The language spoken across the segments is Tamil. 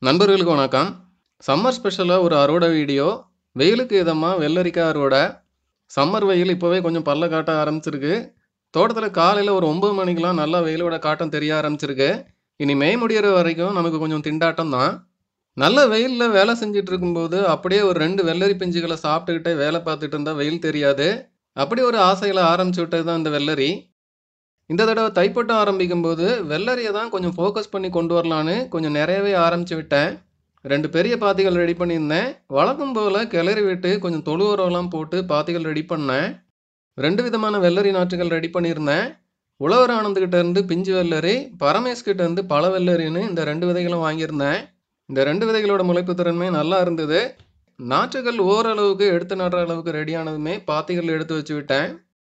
நண்பர்களுக்கு வணக்கம் சம்மர் ஸ்பெஷலாக ஒரு அறுவடை வீடியோ வெயிலுக்கு இதமாக வெள்ளரிக்காய் அறுவடை சம்மர் வெயில் இப்போவே கொஞ்சம் பல்ல காட்ட ஆரம்பிச்சிருக்கு தோட்டத்தில் காலையில் ஒரு ஒம்பது மணிக்கெலாம் நல்லா வெயிலோட காட்டம் தெரிய ஆரம்பிச்சிருக்கு இனி மே முடியிற வரைக்கும் நமக்கு கொஞ்சம் திண்டாட்டம் தான் நல்ல வெயிலில் வேலை செஞ்சுட்டு இருக்கும்போது அப்படியே ஒரு ரெண்டு வெள்ளரி பிஞ்சுகளை சாப்பிட்டுக்கிட்டே வேலை பார்த்துட்டு இருந்தால் வெயில் தெரியாது அப்படி ஒரு ஆசையில் ஆரம்பிச்சு விட்டது தான் இந்த வெள்ளரி இந்த தடவை தைப்பட்டம் ஆரம்பிக்கும்போது வெள்ளரியை தான் கொஞ்சம் ஃபோக்கஸ் பண்ணி கொண்டு வரலான்னு கொஞ்சம் நிறையவே ஆரம்பிச்சு விட்டேன் ரெண்டு பெரிய பாத்திகள் ரெடி பண்ணியிருந்தேன் வழக்கம் போல் கிளறி விட்டு கொஞ்சம் தொழு உரம்லாம் போட்டு பாத்திகள் ரெடி பண்ணேன் ரெண்டு விதமான வெள்ளரி நாற்றுகள் ரெடி பண்ணியிருந்தேன் உழவர் ஆனந்துக்கிட்ட இருந்து பிஞ்சு வெள்ளரி பரமேஷ் கிட்ட இருந்து பழ வெள்ளரின்னு இந்த ரெண்டு விதைகளும் வாங்கியிருந்தேன் இந்த ரெண்டு விதைகளோட முளைப்பு திறன்மை நல்லா இருந்தது நாற்றுகள் ஓரளவுக்கு எடுத்து நடுற அளவுக்கு ரெடியானதுமே பாத்திகள் எடுத்து வச்சு விட்டேன்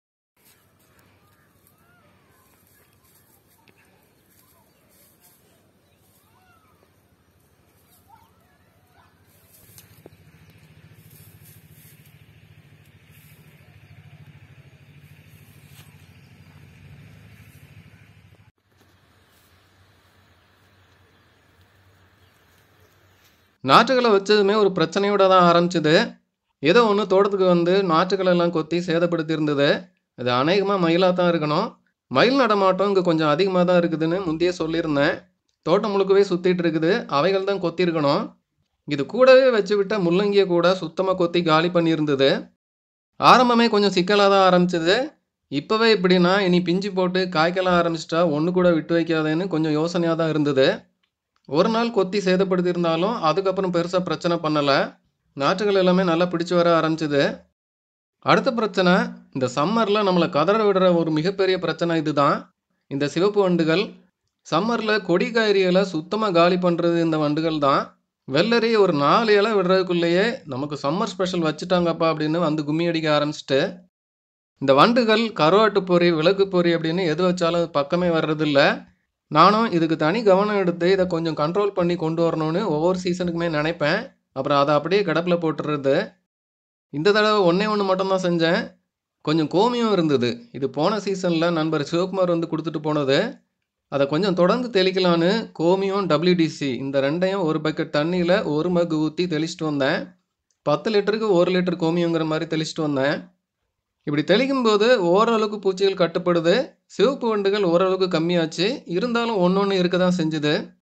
நாற்றுகளை வச்சதுமே ஒரு பிரச்சனையோட தான் ஆரம்பிச்சது ஏதோ ஒன்று தோட்டத்துக்கு வந்து நாற்றுகளை எல்லாம் கொத்தி சேதப்படுத்தி இருந்தது இது அநேகமாக மயிலாக தான் இருக்கணும் மயில் நடமாட்டம் இங்கே கொஞ்சம் அதிகமாக தான் இருக்குதுன்னு முந்தையே சொல்லியிருந்தேன் தோட்டம் முழுக்கவே சுற்றிட்டு இருக்குது அவைகள் தான் கொத்திருக்கணும் இது கூடவே வச்சு விட்ட முள்ளங்கியை கூட சுத்தமாக கொத்தி காலி பண்ணியிருந்தது ஆரம்பமே கொஞ்சம் சிக்கலாக தான் ஆரம்பிச்சது இப்போவே இப்படின்னா இனி பிஞ்சு போட்டு காய்க்கலாம் ஆரம்பிச்சிட்டா ஒன்று கூட விட்டு வைக்காதேன்னு கொஞ்சம் யோசனையாக தான் இருந்தது ஒரு நாள் கொத்தி சேதப்படுத்தியிருந்தாலும் அதுக்கப்புறம் பெருசாக பிரச்சனை பண்ணலை நாற்றுகள் எல்லாமே நல்லா பிடிச்சு வர ஆரம்பிச்சது அடுத்த பிரச்சனை இந்த சம்மரில் நம்மளை கதற விடுற ஒரு மிகப்பெரிய பிரச்சனை இதுதான் இந்த சிவப்பு வண்டுகள் சம்மரில் கொடி காய்கறிகளை சுத்தமாக காலி பண்ணுறது இந்த வண்டுகள் தான் வெள்ளரி ஒரு நாலு இலை விடுறதுக்குள்ளேயே நமக்கு சம்மர் ஸ்பெஷல் வச்சுட்டாங்கப்பா அப்படின்னு வந்து கும்மி அடிக்க ஆரம்பிச்சிட்டு இந்த வண்டுகள் கருவாட்டு பொறி விளக்கு பொறி அப்படின்னு எது வச்சாலும் அது பக்கமே வர்றதில்ல நானும் இதுக்கு தனி கவனம் எடுத்து இதை கொஞ்சம் கண்ட்ரோல் பண்ணி கொண்டு வரணும்னு ஒவ்வொரு சீசனுக்குமே நினைப்பேன் அப்புறம் அதை அப்படியே கிடப்பில் போட்டுறது இந்த தடவை ஒன்றே ஒன்று மட்டும்தான் செஞ்சேன் கொஞ்சம் கோமியம் இருந்தது இது போன சீசனில் நண்பர் சிவகுமார் வந்து கொடுத்துட்டு போனது அதை கொஞ்சம் தொடர்ந்து தெளிக்கலான்னு கோமியம் டபிள்யூடிசி இந்த ரெண்டையும் ஒரு பக்கெட் தண்ணியில் ஒரு மக்கு ஊற்றி தெளிச்சிட்டு வந்தேன் பத்து லிட்டருக்கு ஒரு லிட்டர் கோமியங்கிற மாதிரி தெளிச்சிட்டு வந்தேன் இப்படி தெளிக்கும் போது ஓரளவுக்கு பூச்சிகள் கட்டுப்படுது சிவப்பு வண்டுகள் ஓரளவுக்கு கம்மியாச்சு இருந்தாலும் ஒன்று ஒன்று இருக்க தான் செஞ்சுது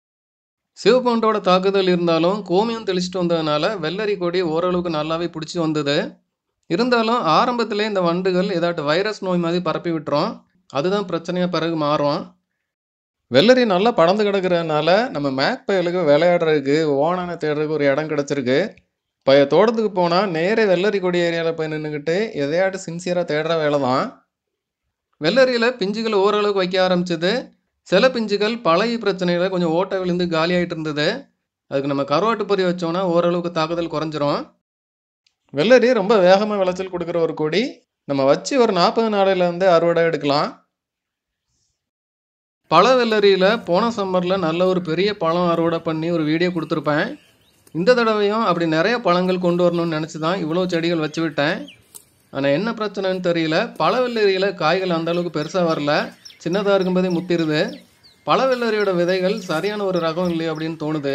சிவப்பு வண்டோட தாக்குதல் இருந்தாலும் கோமியம் தெளிச்சிட்டு வந்ததுனால வெள்ளரி கொடி ஓரளவுக்கு நல்லாவே பிடிச்சி வந்தது இருந்தாலும் ஆரம்பத்திலே இந்த வண்டுகள் ஏதாட்டு வைரஸ் நோய் மாதிரி பரப்பி விட்டுரும் அதுதான் பிரச்சனையாக பிறகு மாறும் வெள்ளரி நல்லா படந்து கிடக்கிறதுனால நம்ம மேக் பயலுக்கு விளையாடுறதுக்கு ஓனான தேடுறதுக்கு ஒரு இடம் கிடச்சிருக்கு இப்போ தோட்டத்துக்கு போனால் நேரே வெள்ளரி கொடி ஏரியாவில் போய் நின்றுக்கிட்டு எதையாட்டு சின்சியராக தேடுற வேலை தான் வெள்ளரியில் பிஞ்சுகள் ஓரளவுக்கு வைக்க ஆரம்பிச்சது சில பிஞ்சுகள் பழைய பிரச்சனையில் கொஞ்சம் ஓட்டை விழுந்து காலி ஆகிட்டு இருந்தது அதுக்கு நம்ம கருவாட்டு பொறி வச்சோன்னா ஓரளவுக்கு தாக்குதல் குறைஞ்சிரும் வெள்ளரி ரொம்ப வேகமாக விளைச்சல் கொடுக்குற ஒரு கொடி நம்ம வச்சு ஒரு நாற்பது நாளையிலேருந்து அறுவடை எடுக்கலாம் பழ வெள்ளரியில் போன சம்மரில் நல்ல ஒரு பெரிய பழம் அறுவடை பண்ணி ஒரு வீடியோ கொடுத்துருப்பேன் இந்த தடவையும் அப்படி நிறைய பழங்கள் கொண்டு வரணும்னு நினச்சி தான் இவ்வளோ செடிகள் வச்சு விட்டேன் ஆனால் என்ன பிரச்சனைன்னு தெரியல பழ வெள்ளரியில் காய்கள் அந்த அளவுக்கு பெருசாக வரல சின்னதாக இருக்கும்போதே முத்திருது பழ வெள்ளரியோட விதைகள் சரியான ஒரு ரகம் இல்லையோ அப்படின்னு தோணுது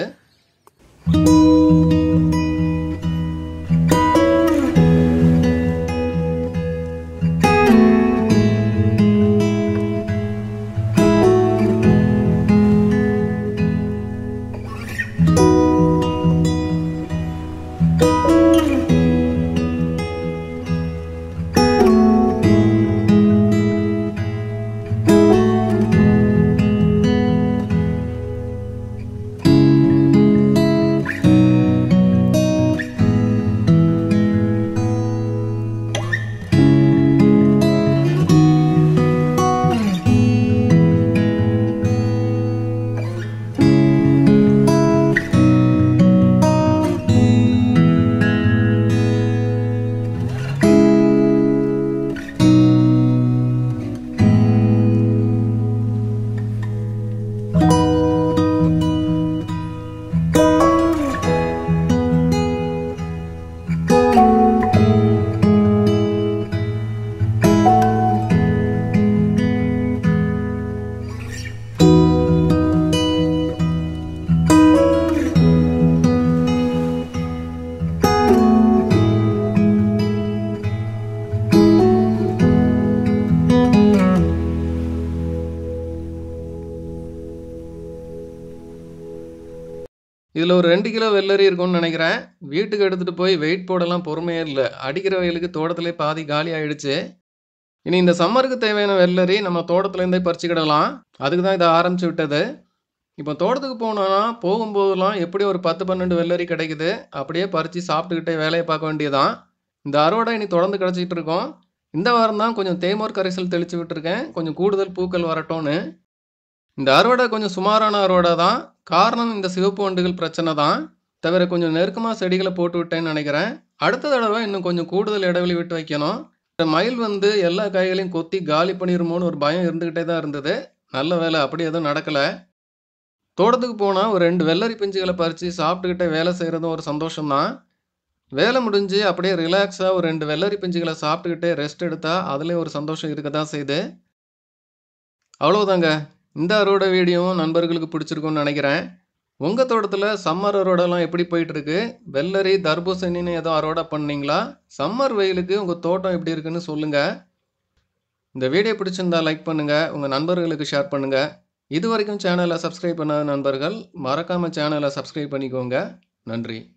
இதில் ஒரு ரெண்டு கிலோ வெள்ளரி இருக்கும்னு நினைக்கிறேன் வீட்டுக்கு எடுத்துகிட்டு போய் வெயிட் போடலாம் பொறுமையே இல்லை அடிக்கிற வெயிலுக்கு தோட்டத்திலே பாதி காலி ஆயிடுச்சு இனி இந்த சம்மருக்கு தேவையான வெள்ளரி நம்ம தோட்டத்துலேருந்தே பறிச்சுக்கிடலாம் அதுக்கு தான் இதை ஆரம்பிச்சு விட்டது இப்போ தோட்டத்துக்கு போனோன்னா போகும்போதெல்லாம் எப்படி ஒரு பத்து பன்னெண்டு வெள்ளரி கிடைக்குது அப்படியே பறித்து சாப்பிட்டுக்கிட்டே வேலையை பார்க்க வேண்டியதான் இந்த அறுவடை இனி தொடர்ந்து கிடச்சிட்டு இருக்கோம் இந்த வாரம் தான் கொஞ்சம் தேமோர் கரைசல் தெளித்து விட்டுருக்கேன் கொஞ்சம் கூடுதல் பூக்கள் வரட்டும்னு இந்த அறுவடை கொஞ்சம் சுமாரான அறுவடை தான் காரணம் இந்த சிவப்பு வண்டுகள் பிரச்சனை தான் தவிர கொஞ்சம் நெருக்கமாக செடிகளை போட்டு விட்டேன்னு நினைக்கிறேன் அடுத்த தடவை இன்னும் கொஞ்சம் கூடுதல் இடைவெளி விட்டு வைக்கணும் இந்த மயில் வந்து எல்லா காய்களையும் கொத்தி காலி பண்ணிருமோன்னு ஒரு பயம் இருந்துக்கிட்டே தான் இருந்தது நல்ல வேலை அப்படி எதுவும் நடக்கலை தோட்டத்துக்கு போனால் ஒரு ரெண்டு வெள்ளரி பிஞ்சுகளை பறித்து சாப்பிட்டுக்கிட்டே வேலை செய்கிறதும் ஒரு சந்தோஷம்தான் வேலை முடிஞ்சு அப்படியே ரிலாக்ஸாக ஒரு ரெண்டு வெள்ளரி பிஞ்சுகளை சாப்பிட்டுக்கிட்டே ரெஸ்ட் எடுத்தால் அதுலேயும் ஒரு சந்தோஷம் இருக்க தான் செய்யுது அவ்வளோதாங்க இந்த அறுவடை வீடியோவும் நண்பர்களுக்கு பிடிச்சிருக்கும்னு நினைக்கிறேன் உங்கள் தோட்டத்தில் சம்மர் அறுவடைலாம் எப்படி போயிட்டுருக்கு வெள்ளரி தர்பூசணின்னு ஏதோ அறுவடை பண்ணீங்களா சம்மர் வெயிலுக்கு உங்கள் தோட்டம் எப்படி இருக்குன்னு சொல்லுங்கள் இந்த வீடியோ பிடிச்சிருந்தா லைக் பண்ணுங்கள் உங்கள் நண்பர்களுக்கு ஷேர் பண்ணுங்கள் இது வரைக்கும் சேனலை சப்ஸ்கிரைப் பண்ணாத நண்பர்கள் மறக்காமல் சேனலை சப்ஸ்கிரைப் பண்ணிக்கோங்க நன்றி